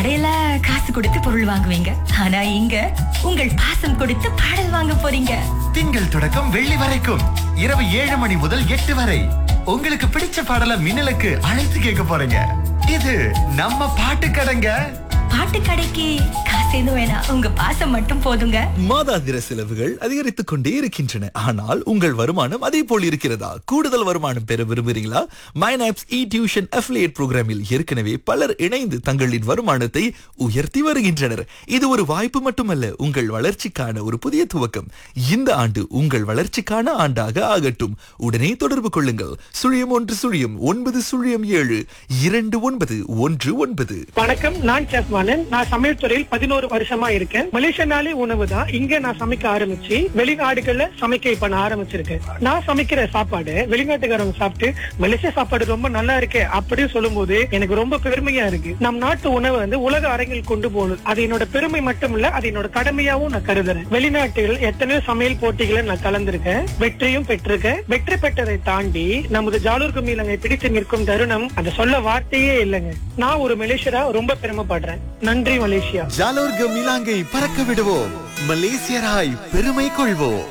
கடையில காசு கொடுத்து பொருள் வாங்குவீங்க ஆனா இங்க உங்கள் பாசம் கொடுத்து பாடல் வாங்க போறீங்க திங்கள் தொடக்கம் வெள்ளி வரைக்கும் இரவு ஏழு மணி முதல் எட்டு வரை உங்களுக்கு பிடிச்ச பாடல மின்னலுக்கு அழைத்து கேட்க போறீங்க இது நம்ம பாட்டு கடைங்க பாட்டு கடைக்கு காசு எதுவும் வேணாம் உங்க பாசம் மட்டும் போதுங்க மாதாந்திர செலவுகள் அதிகரித்துக் கொண்டே இருக்கின்றன ஆனால் உங்கள் வருமானம் அதே போல் இருக்கிறதா கூடுதல் வருமானம் பெற விரும்புகிறீங்களா மைனாப்ஸ் இ டியூஷன் அஃபிலியேட் புரோகிராமில் ஏற்கனவே பலர் இணைந்து தங்களின் வருமானத்தை உயர்த்தி வருகின்றனர் இது ஒரு வாய்ப்பு மட்டுமல்ல உங்கள் வளர்ச்சிக்கான ஒரு புதிய துவக்கம் இந்த ஆண்டு உங்கள் வளர்ச்சிக்கான ஆண்டாக ஆகட்டும் உடனே தொடர்பு கொள்ளுங்கள் சுழியம் ஒன்று சுழியம் ஒன்பது சுழியம் ஏழு இரண்டு ஒன்பது ஒன்று ஒன்பது வணக்கம் நான் சேஃப் மாலன் நான் சமையல் துறையில் பதினோரு வருஷமா இருக்கேன் மலேசியனாலே உணவு தான் இங்க நான் சமைக்க ஆரம்பிச்சு வெளிநாடுகள்ல சமைக்க இப்ப நான் ஆரம்பிச்சிருக்கேன் நான் சமைக்கிற சாப்பாடு வெளிநாட்டுக்காரங்க சாப்பிட்டு மலேசிய சாப்பாடு ரொம்ப நல்லா இருக்கே அப்படின்னு சொல்லும்போது எனக்கு ரொம்ப பெருமையா இருக்கு நம் நாட்டு உணவை வந்து உலக அரங்கில் கொண்டு போகணும் அது என்னோட பெருமை மட்டும் இல்ல அது என்னோட கடமையாவும் நான் கருதுறேன் வெளிநாட்டில் எத்தனையோ சமையல் போட்டிகளை நான் கலந்திருக்கேன் வெற்றியும் பெற்றிருக்கேன் வெற்றி பெற்றதை தாண்டி நமது ஜாலூர் கும்மியிலங்கை பிடித்து நிற்கும் தருணம் அதை சொல்ல வார்த்தையே இல்லைங்க நான் ஒரு மலேசியரா ரொம்ப பெருமைப்படுறேன் நன்றி மலேசியா ஜாலோர்க மிலாங்கை பறக்க விடுவோம் மலேசியராய் பெருமை கொள்வோம்